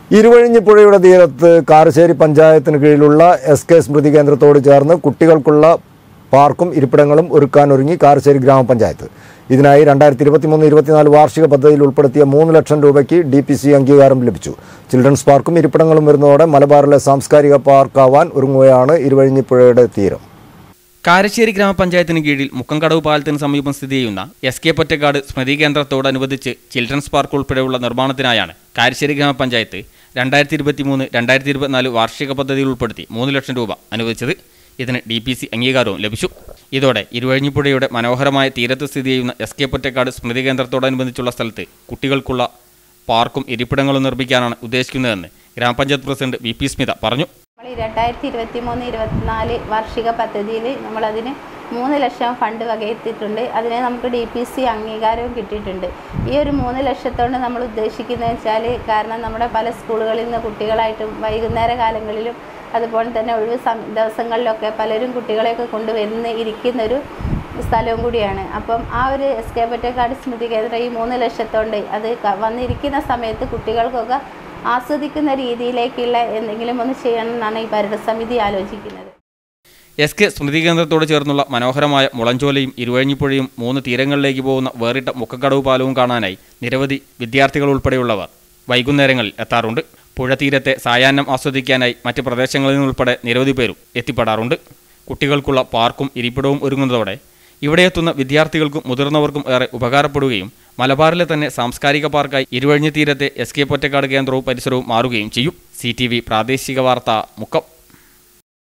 ഇരുവഴിഞ്ഞിപ്പുഴയുടെ തീരത്ത് കാരശ്ശേരി പഞ്ചായത്തിന് കീഴിലുള്ള എസ് കെ സ്മൃതി കേന്ദ്രത്തോട് ചേർന്ന് കുട്ടികൾക്കുള്ള പാർക്കും ഇരിപ്പിടങ്ങളും ഒരുക്കാനൊരുങ്ങി കാരശ്ശേരി ഗ്രാമപഞ്ചായത്ത് ഇതിനായി രണ്ടായിരത്തി ഇരുപത്തിമൂന്ന് ഇരുപത്തിനാല് വാർഷിക പദ്ധതിയിൽ ഉൾപ്പെടുത്തിയ മൂന്ന് ലക്ഷം രൂപയ്ക്ക് ഡി പി സി അംഗീകാരം ലഭിച്ചു ചിൽഡ്രൻസ് പാർക്കും ഇരിപ്പിടങ്ങളും വരുന്നതോടെ മലബാറിലെ സാംസ്കാരിക പാർക്കാവാൻ ഒരുങ്ങുകയാണ് ഇരുവഴിഞ്ഞിപ്പുഴയുടെ തീരം കാരശ്ശേരി ഗ്രാമപഞ്ചായത്തിന് കീഴിൽ മുക്കംകടവ് പാലത്തിന് സമീപം സ്ഥിതി ചെയ്യുന്ന എസ് കെ പൊറ്റക്കാട് സ്മൃതി കേന്ദ്രത്തോടനുബന്ധിച്ച് ചിൽഡ്രൻസ് പാർക്ക് ഉൾപ്പെടെയുള്ള നിർമ്മാണത്തിനായാണ് കാരശ്ശേരി ഗ്രാമപഞ്ചായത്ത് രണ്ടായിരത്തി ഇരുപത്തി മൂന്ന് രണ്ടായിരത്തി ഇരുപത്തിനാല് വാർഷിക പദ്ധതിയിൽ ഉൾപ്പെടുത്തി മൂന്ന് ലക്ഷം രൂപ അനുവദിച്ചത് ഇതിന് ഡി പി സി അംഗീകാരവും ലഭിച്ചു ഇതോടെ ഇരുവഴിഞ്ഞിപ്പുഴയുടെ മനോഹരമായ തീരത്ത് സ്ഥിതി ചെയ്യുന്ന എസ് കെ പൊറ്റക്കാട് സ്മൃതി കേന്ദ്രത്തോടനുബന്ധിച്ചുള്ള സ്ഥലത്ത് കുട്ടികൾക്കുള്ള പാർക്കും ഇരിപ്പിടങ്ങളും നിർമ്മിക്കാനാണ് ഉദ്ദേശിക്കുന്നതെന്ന് ഗ്രാമപഞ്ചായത്ത് പ്രസിഡന്റ് വി പി സ്മിത പറഞ്ഞു നമ്മൾ ഈ രണ്ടായിരത്തി ഇരുപത്തി മൂന്ന് ഇരുപത്തിനാല് വാർഷിക പദ്ധതിയിൽ നമ്മളതിന് മൂന്ന് ലക്ഷം ഫണ്ട് വകയെത്തിയിട്ടുണ്ട് അതിന് നമുക്ക് ഡി പി സി അംഗീകാരവും കിട്ടിയിട്ടുണ്ട് ഈ ഒരു മൂന്ന് ലക്ഷത്തോണ്ട് നമ്മൾ ഉദ്ദേശിക്കുന്നത് വെച്ചാൽ കാരണം നമ്മുടെ പല സ്കൂളുകളിൽ നിന്ന് കുട്ടികളായിട്ടും വൈകുന്നേര കാലങ്ങളിലും അതുപോലെ തന്നെ ഒഴിവ് സം ദിവസങ്ങളിലൊക്കെ പലരും കുട്ടികളെയൊക്കെ കൊണ്ടുവരുന്ന ഇരിക്കുന്നൊരു സ്ഥലവും കൂടിയാണ് അപ്പം ആ ഒരു എസ് കെ പൊറ്റക്കാട് സ്മൃതി കേന്ദ്രം ഈ മൂന്ന് ലക്ഷത്തോണ്ട് അത് ക- വന്നിരിക്കുന്ന സമയത്ത് കുട്ടികൾക്കൊക്കെ ആസ്വദിക്കുന്ന രീതിയിലേക്കുള്ള എന്തെങ്കിലും ഒന്ന് ചെയ്യണം എന്നാണ് ഈ ഭരണസമിതി ആലോചിക്കുന്നത് എസ് കെ സ്മൃതി കേന്ദ്രത്തോട് ചേർന്നുള്ള മനോഹരമായ മുളഞ്ചോലയും ഇരുവഴിഞ്ഞിപ്പുഴയും മൂന്ന് തീരങ്ങളിലേക്ക് പോകുന്ന വേറിട്ട മുക്കക്കടവ് പാലവും കാണാനായി നിരവധി വിദ്യാർത്ഥികൾ ഉൾപ്പെടെയുള്ളവർ വൈകുന്നേരങ്ങളിൽ എത്താറുണ്ട് പുഴ തീരത്തെ സായാഹ്നം ആസ്വദിക്കാനായി മറ്റ് പ്രദേശങ്ങളിൽ നിന്നുൾപ്പെടെ നിരവധി പേരും എത്തിപ്പെടാറുണ്ട് കുട്ടികൾക്കുള്ള പാർക്കും ഇരിപ്പിടവും ഒരുങ്ങുന്നതോടെ ഇവിടെ എത്തുന്ന വിദ്യാർത്ഥികൾക്കും മുതിർന്നവർക്കും ഏറെ ഉപകാരപ്പെടുകയും മലബാറിലെ തന്നെ സാംസ്കാരിക പാർക്കായി ഇരുവഴിഞ്ഞി തീരത്തെ എസ് കെ പൊറ്റക്കാട് കേന്ദ്രവും പരിസരവും മാറുകയും ചെയ്യും സി പ്രാദേശിക വാർത്ത മുക്കം